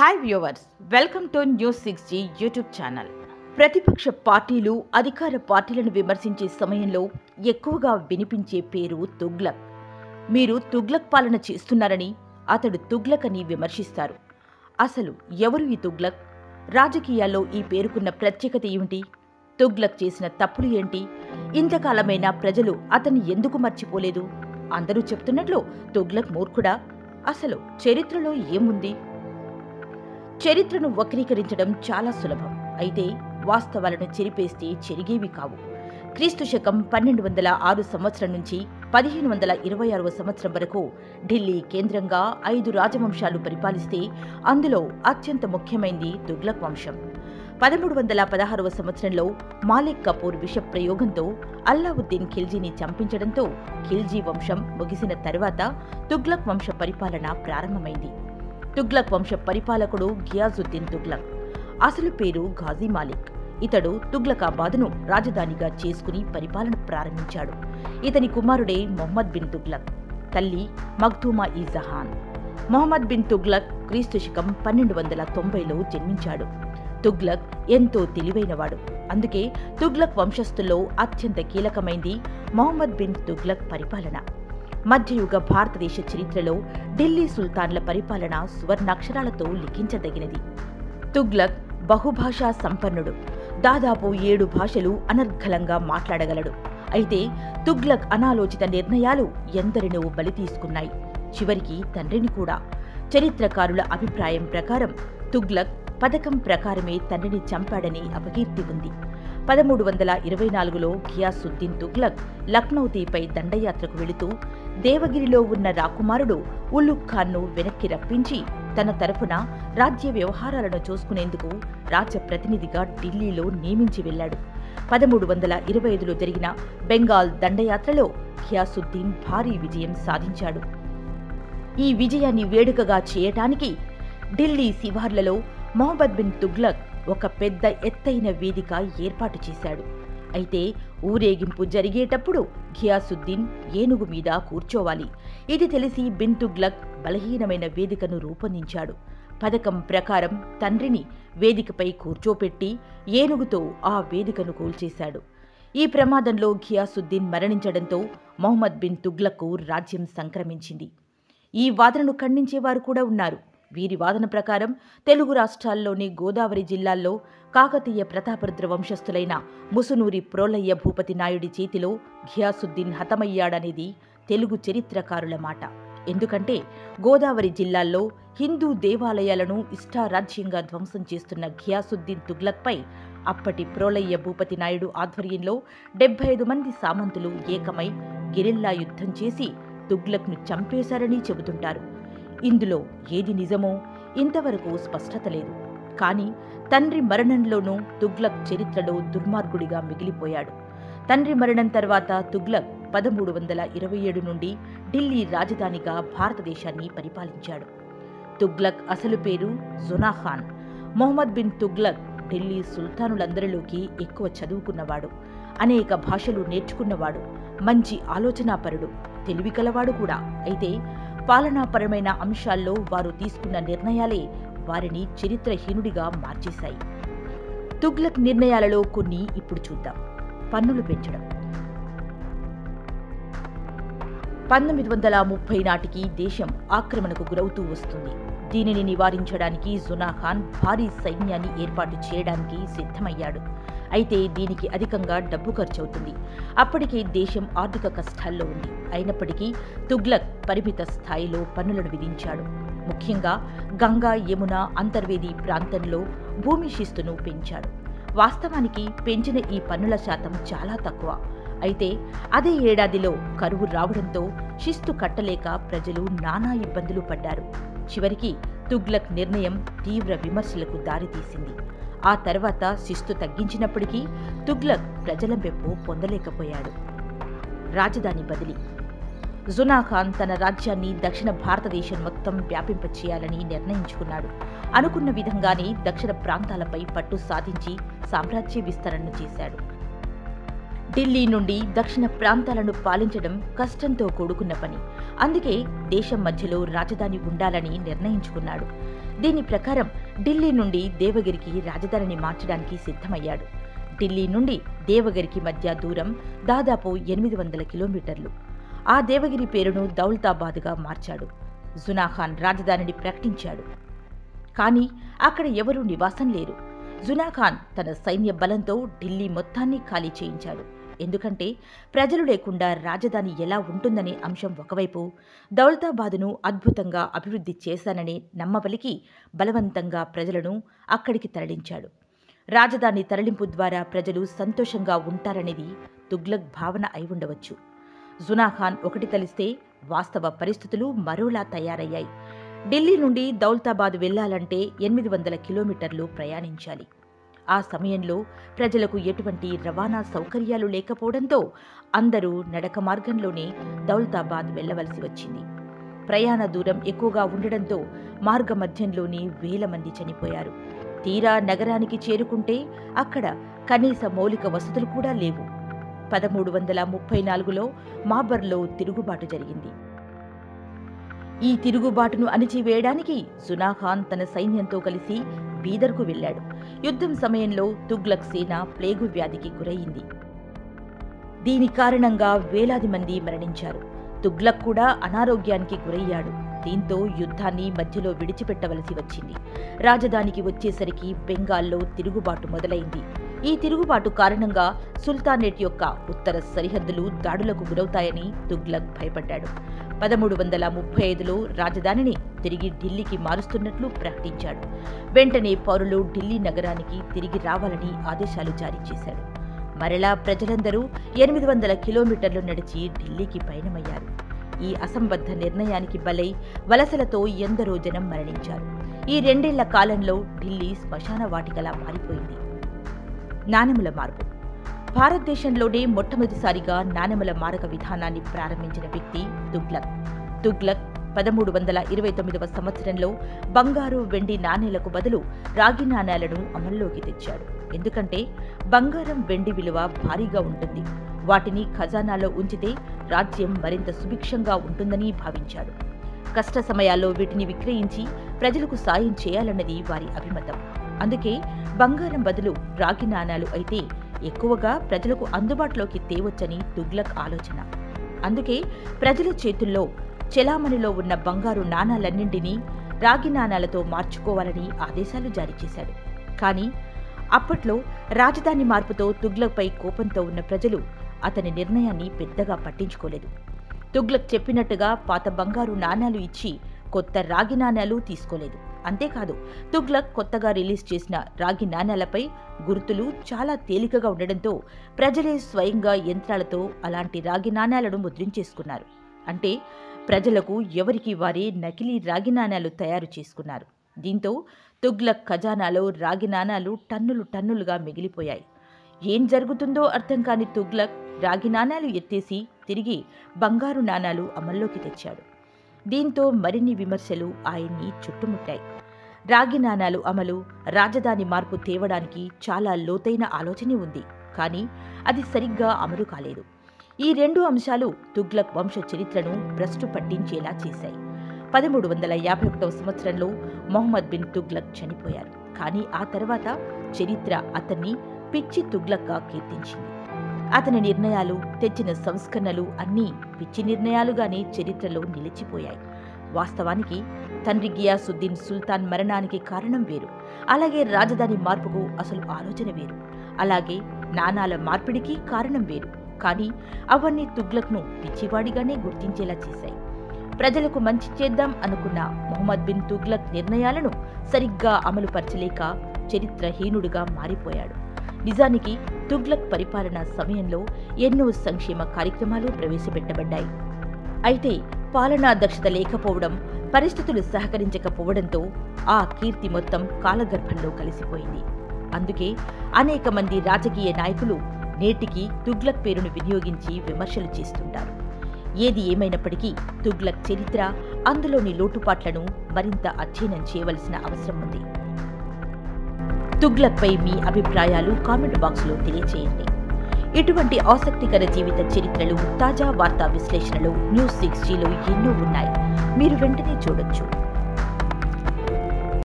hi viewers welcome to news six G YouTube channel ప్రతిపక్ష పార్టీలు అధికార పార్టీలను విమర్శించే సమయంలో ఎక్కువగా వినిపించే పేరు తుగ్లక్ మీరు తుగ్లక్ పాలన చేస్తున్నారని అతడు తుగ్లక్ అని విమర్శిస్తారు అసలు ఎవరు ఈ తుగ్లక్ రాజకీయాల్లో ఈ పేరుకున్న ప్రత్యేకత ఏమిటి తుగ్లక్ చేసిన తప్పులు ఏంటి ఇంతకాలమైనా ప్రజలు అతన్ని ఎందుకు మర్చిపోలేదు అందరూ చెప్తున్నట్లు తుగ్లక్ మూర్ఖుడా అసలు చరిత్రలో ఏముంది చరిత్రను వక్రీకరించడం చాలా సులభం అయితే వాస్తవాలను చెరిపేస్తే చెరిగేవి కావు క్రీస్తు శకం పన్నెండు వందల ఆరు సంవత్సరం నుంచి పదిహేను వందల ఇరవై ఆరవ సంవత్సరం వరకు ఢిల్లీ కేంద్రంగా ఐదు రాజవంశాలు పరిపాలిస్తే అందులో అత్యంత ముఖ్యమైంది తుగ్లక్ వంశం పదమూడు వందల పదహారవ సంవత్సరంలో మాలిక్ కపూర్ విష ప్రయోగంతో అల్లావుద్దీన్ ఖిల్జీని చంపించడంతో ఖిల్జీ వంశం ముగిసిన తరువాత తుగ్లక్ వంశ పరిపాలన ప్రారంభమైంది తుగ్లక్ వంశ పరిపాలకుడు గియాజుద్దీన్ తుగ్లక్ అసలు పేరు ఘాజీ మాలిక్ ఇతడు తుగ్లకాబాద్ను రాజధానిగా చేసుకుని పరిపాలన ప్రారంభించాడు ఇతని కుమారుడే మొహమ్మద్ బిన్ తుగ్లక్ తల్లి మగ్దూమా ఈ జహాన్ మొహమ్మద్ బిన్ తుగ్లక్ క్రీస్తు శకం పన్నెండు వందల తొంభైలో జన్మించాడు తుగ్లక్ ఎంతో తెలివైనవాడు అందుకే తుగ్లక్ వంశస్థుల్లో అత్యంత కీలకమైంది మొహమ్మద్ బిన్ తుగ్లక్ పరిపాలన మధ్యయుగ భారతదేశ చరిత్రలో ఢిల్లీ సుల్తాన్ల పరిపాలన సువర్ణాక్షరాలతో లిఖించదగినది తుగ్లక్ బహుభాషా సంపన్నుడు దాదాపు ఏడు భాషలు అనర్ఘలంగా మాట్లాడగలడు అయితే తుగ్లక్ అనాలోచిత నిర్ణయాలు ఎందరినో బలి తీసుకున్నాయి చివరికి తండ్రిని కూడా చరిత్రకారుల అభిప్రాయం ప్రకారం తుగ్లక్ పథకం ప్రకారమే తండ్రిని చంపాడని అపకీర్తి ఉంది పదమూడు వందల ఇరవై నాలుగులో ఘియాసుద్దీన్ తుగ్లక్ లక్నౌతీపై దండయాత్రకు వెళుతూ దేవగిరిలో ఉన్న రాకుమారుడు ఉల్లుక్ ఖాన్ను వెనక్కి రప్పించి తన తరఫున రాజ్య వ్యవహారాలను చూసుకునేందుకు రాజ్య ప్రతినిధిగా ఢిల్లీలో నియమించి వెళ్లాడు పదమూడు వందల ఇరవై ఐదులో జరిగిన బెంగాల్ దండయాత్రలో ఘియాసుద్దీన్ భారీ విజయం సాధించాడు ఈ విజయాన్ని వేడుకగా చేయటానికి ఢిల్లీ శివార్లలో మొహమ్మద్ బిన్ తుగ్లక్ ఒక పెద్ద ఎత్తైన వేదిక ఏర్పాటు చేశాడు అయితే ఊరేగింపు జరిగేటప్పుడు ఘియాసుద్దీన్ ఏనుగు మీద కూర్చోవాలి ఇది తెలిసి బిన్ తుగ్లక్ బలహీనమైన వేదికను రూపొందించాడు పథకం ప్రకారం తండ్రిని వేదికపై కూర్చోపెట్టి ఏనుగుతో ఆ వేదికను కూల్చేశాడు ఈ ప్రమాదంలో ఘియాసుద్దీన్ మరణించడంతో మొహమ్మద్ బిన్ తుగ్లక్కు రాజ్యం సంక్రమించింది ఈ వాదనను ఖండించేవారు కూడా ఉన్నారు వీరి వాదన ప్రకారం తెలుగు రాష్ట్రాల్లోని గోదావరి జిల్లాల్లో కాకతీయ ప్రతాపరుద్ర వంశస్థులైన ముసునూరి ప్రోలయ్య భూపతి నాయుడి చేతిలో ఘియాసుద్దీన్ హతమయ్యాడనేది తెలుగు చరిత్రకారుల మాట ఎందుకంటే గోదావరి జిల్లాల్లో హిందూ దేవాలయాలను ఇష్టారాజ్యంగా ధ్వంసం చేస్తున్న ఘియాసుద్దీన్ తుగ్లక్పై అప్పటి ప్రోలయ్య భూపతి నాయుడు ఆధ్వర్యంలో డెబ్బై ఐదు మంది సామంతులు ఏకమై గిరిల్లా యుద్ధం చేసి తుగ్లక్ను చంపేశారని చెబుతుంటారు ఇందులో ఏది నిజమో ఇంతవరకు స్పష్టత లేదు కానీ తండ్రి మరణంలోనూ తుగ్లక్ చరిత్రలో దుర్మార్గుడిగా మిగిలిపోయాడు తండ్రి మరణం తర్వాత తుగ్లక్ పదమూడు వందల ఇరవై ఏడు నుండి ఢిల్లీ రాజధానిగా భారతదేశాన్ని పరిపాలించాడు తుగ్లక్ అసలు పేరు జునాఖాన్ మొహమ్మద్ బిన్ తుగ్లక్ ఢిల్లీ సుల్తానులందరిలోకి ఎక్కువ చదువుకున్నవాడు అనేక భాషలు నేర్చుకున్నవాడు మంచి ఆలోచనాపరుడు తెలివి కలవాడు కూడా అయితే పాలనాపరమైన అంశాల్లో వారు తీసుకున్న నిర్ణయాలే వారిని చరిత్రహీనుడిగా మార్చేశాయి తుగ్లక్ నిర్ణయాలలో కొన్ని ఇప్పుడు చూద్దాం పన్నులు పెంచడం పంతొమ్మిది వందల ముప్పై నాటికి దేశం ఆక్రమణకు గురవుతూ వస్తుంది దీనిని నివారించడానికి జునాఖాన్ భారీ సైన్యాన్ని ఏర్పాటు చేయడానికి సిద్ధమయ్యాడు అయితే దీనికి అధికంగా డబ్బు ఖర్చవుతుంది అప్పటికే దేశం ఆర్థిక కష్టాల్లో ఉంది అయినప్పటికీ తుగ్లక్ పరిమిత స్థాయిలో పన్నులను విధించాడు ముఖ్యంగా గంగా యమున అంతర్వేది ప్రాంతంలో భూమి శిస్తును పెంచాడు వాస్తవానికి పెంచిన ఈ పన్నుల శాతం చాలా తక్కువ అయితే అదే ఏడాదిలో కరువు రావడంతో శిస్తు కట్టలేక ప్రజలు నానా ఇబ్బందులు పడ్డారు చివరికి తుగ్లక్ నిర్ణయం తీవ్ర విమర్శలకు దారితీసింది ఆ తర్వాత శిస్తు తగ్గించినప్పటికీ తుగ్లక్ ప్రజల మెప్పు పొందలేకపోయాడు రాజధాని బదిలీ జునాఖాన్ తన రాజ్యాన్ని దక్షిణ భారతదేశం మొత్తం వ్యాపింపచేయాలని నిర్ణయించుకున్నాడు అనుకున్న విధంగానే దక్షిణ ప్రాంతాలపై పట్టు సాధించి సామ్రాజ్య విస్తరణను చేశాడు ఢిల్లీ నుండి దక్షిణ ప్రాంతాలను పాలించడం కష్టంతో కూడుకున్న పని అందుకే దేశం మధ్యలో రాజధాని ఉండాలని నిర్ణయించుకున్నాడు దీని ప్రకారం ఢిల్లీ నుండి దేవగిరికి రాజధానిని మార్చడానికి సిద్ధమయ్యాడు ఢిల్లీ నుండి దేవగిరికి మధ్య దూరం దాదాపు ఎనిమిది వందల కిలోమీటర్లు ఆ దేవగిరి పేరును దౌలతాబాద్గా మార్చాడు జునాఖాన్ రాజధానిని ప్రకటించాడు కానీ అక్కడ ఎవరూ నివాసం లేరు జునాఖాన్ తన సైన్య బలంతో ఢిల్లీ మొత్తాన్ని ఖాళీ చేయించాడు ఎందుకంటే ప్రజలు లేకుండా రాజధాని ఎలా ఉంటుందనే అంశం ఒకవైపు దౌలతాబాదును అద్భుతంగా అభివృద్ధి చేశాననే నమ్మబలికి బలవంతంగా ప్రజలను అక్కడికి తరలించాడు రాజధాని తరలింపు ద్వారా ప్రజలు సంతోషంగా ఉంటారనేది తుగ్లక్ భావన అయి ఉండవచ్చు జునాఖాన్ ఒకటి తలిస్తే వాస్తవ పరిస్థితులు మరోలా తయారయ్యాయి ఢిల్లీ నుండి దౌలతాబాద్ వెళ్లాలంటే ఎనిమిది వందల కిలోమీటర్లు ప్రయాణించాలి ఆ సమయంలో ప్రజలకు ఎటువంటి రవాణా సౌకర్యాలు లేకపోవడంతో అందరూ నడక మార్గంలోనే దౌలతాబాద్ వెళ్లవలసి వచ్చింది ప్రయాణ దూరం ఎక్కువగా ఉండడంతో మార్గమధ్యంలోనే వేల మంది చనిపోయారు తీరా నగరానికి చేరుకుంటే అక్కడ కనీస మౌలిక వసతులు కూడా లేవు పదమూడు వందల ముప్పై నాలుగులో మాబర్లో తిరుగుబాటు జరిగింది ఈ తిరుగుబాటును అణిచివేయడానికి సునాఖాన్ తన సైన్యంతో కలిసి బీదర్కు వెళ్లాడు యుద్ధం సమయంలో తుగ్లక్ సేన ప్లేగు వ్యాధికి గురయింది దీని కారణంగా వేలాది మంది మరణించారు తుగ్లక్ కూడా అనారోగ్యానికి గురయ్యాడు దీంతో యుద్ధాన్ని మధ్యలో విడిచిపెట్టవలసి వచ్చింది రాజధానికి వచ్చేసరికి బెంగాల్లో తిరుగుబాటు మొదలైంది ఈ తిరుగుబాటు కారణంగా సుల్తానేట్ యొక్క ఉత్తర సరిహద్దులు దాడులకు గురవుతాయని తుగ్లక్ భయపడ్డాడు పదమూడు వందల ముప్పై ఐదులో రాజధానిని తిరిగి ఢిల్లీకి మారుస్తున్నట్లు ప్రకటించాడు వెంటనే పౌరులు ఢిల్లీ నగరానికి తిరిగి రావాలని ఆదేశాలు జారీ చేశాడు మరలా ప్రజలందరూ ఎనిమిది వందల కిలోమీటర్లు నడిచి ఢిల్లీకి పయనమయ్యారు ఈ అసంబద్ధ నిర్ణయానికి బలై వలసలతో ఎందరో జనం మరణించారు ఈ రెండేళ్ల కాలంలో ఢిల్లీ శ్మశాన వాటికలా మారిపోయింది నాణెముల మార్పు భారతదేశంలోనే మొట్టమొదటిసారిగా నాణెముల మారక విధానాన్ని ప్రారంభించిన వ్యక్తి తుగ్లక్ తుగ్లక్ పదమూడు వందల ఇరవై తొమ్మిదవ సంవత్సరంలో బంగారు వెండి నాణేలకు బదులు రాగి నాణేలను అమల్లోకి తెచ్చాడు ఎందుకంటే బంగారం వెండి విలువ భారీగా ఉంటుంది వాటిని ఖజానాలో ఉంచితే రాజ్యం మరింత సుభిక్షంగా ఉంటుందని భావించాడు కష్ట సమయాల్లో వీటిని విక్రయించి ప్రజలకు సాయం చేయాలన్నది వారి అభిమతం అందుకే బంగారం బదులు రాగి నాణాలు అయితే ఎక్కువగా ప్రజలకు అందుబాటులోకి తేవచ్చని తుగ్లక్ ఆలోచన అందుకే ప్రజల చేతుల్లో చెలామణిలో ఉన్న బంగారు నాణాలన్నింటినీ రాగి నాణాలతో మార్చుకోవాలని ఆదేశాలు జారీ చేశాడు కానీ అప్పట్లో రాజధాని మార్పుతో తుగ్లక్పై కోపంతో ఉన్న ప్రజలు అతని నిర్ణయాన్ని పెద్దగా పట్టించుకోలేదు తుగ్లక్ చెప్పినట్టుగా పాత బంగారు నాణాలు ఇచ్చి కొత్త రాగి నాణాలు తీసుకోలేదు అంతేకాదు తుగ్లక్ కొత్తగా రిలీజ్ చేసిన రాగి నాణాలపై గుర్తులు చాలా తేలికగా ఉండడంతో ప్రజలే స్వయంగా యంత్రాలతో అలాంటి రాగి నాణాలను ముద్రించేసుకున్నారు అంటే ప్రజలకు ఎవరికి వారే నకిలీ రాగి నాణాలు తయారు చేసుకున్నారు దీంతో తుగ్లక్ ఖజానాలో రాగి నాణాలు టన్నులు టన్నులుగా మిగిలిపోయాయి ఏం జరుగుతుందో అర్థం కాని తుగ్లక్ రాగి నాణాలు ఎత్తేసి తిరిగి బంగారు నాణాలు అమల్లోకి తెచ్చాడు దీంతో మరిన్ని విమర్శలు ఆయన్ని చుట్టుముట్టాయి రాగి నాణాలు అమలు రాజధాని మార్పు తేవడానికి చాలా లోతైన ఆలోచనే ఉంది కానీ అది సరిగ్గా అమలు కాలేదు ఈ రెండు అంశాలు తుగ్లక్ వంశ చరిత్రను భ్రష్టు పట్టించేలా చేశాయి పదమూడు వందల యాభై ఒకటవ సంవత్సరంలో మొహమ్మద్ బిన్ తుగ్లక్ చనిపోయారు కానీ ఆ తర్వాత చరిత్ర అతన్ని పిచ్చి తుగ్లక్గా కీర్తించింది అతని నిర్ణయాలు తెచ్చిన సంస్కరణలు అన్నీ పిచ్చి నిర్ణయాలుగానే చరిత్రలో నిలిచిపోయాయి వాస్తవానికి తండ్రి గియాసుద్దీన్ సుల్తాన్ మరణానికి కారణం వేరు అలాగే రాజధాని మార్పుకు అసలు ఆలోచన వేరు అలాగే నాణాల మార్పిడికి కారణం వేరు కానీ అవన్నీ తుగ్లక్ను పిచ్చివాడిగానే గుర్తించేలా చేశాయి ప్రజలకు మంచి చేద్దాం అనుకున్న మొహమ్మద్ బిన్ తుగ్లక్ నిర్ణయాలను సరిగ్గా అమలుపరచలేక చరిత్రహీనుడిగా మారిపోయాడు నిజానికి తుగ్లక్ పరిపాలన సమయంలో ఎన్నో సంక్షేమ కార్యక్రమాలు ప్రవేశపెట్టబడ్డాయి అయితే పాలనా దక్షత లేకపోవడం పరిస్థితులు సహకరించకపోవడంతో ఆ కీర్తి మొత్తం కాలగర్భంలో కలిసిపోయింది అందుకే అనేక మంది రాజకీయ నాయకులు నేటికి తుగ్లక్ పేరును వినియోగించి విమర్శలు చేస్తుంటారు ఏది ఏమైనప్పటికీ తుగ్లక్ చరిత్ర అందులోని లోటుపాట్లను మరింత అధ్యయనం చేయవలసిన అవసరం ఉంది తుగ్లక్పై మీ అభిప్రాయాలు కామెంట్ బాక్స్లో తెలియచేయండి ఇటువంటి ఆసక్తికర జీవిత చరిత్రలు తాజా వార్తా విశ్లేషణలు న్యూస్ సిక్స్ జీలో ఎన్నో ఉన్నాయి మీరు వెంటనే చూడొచ్చు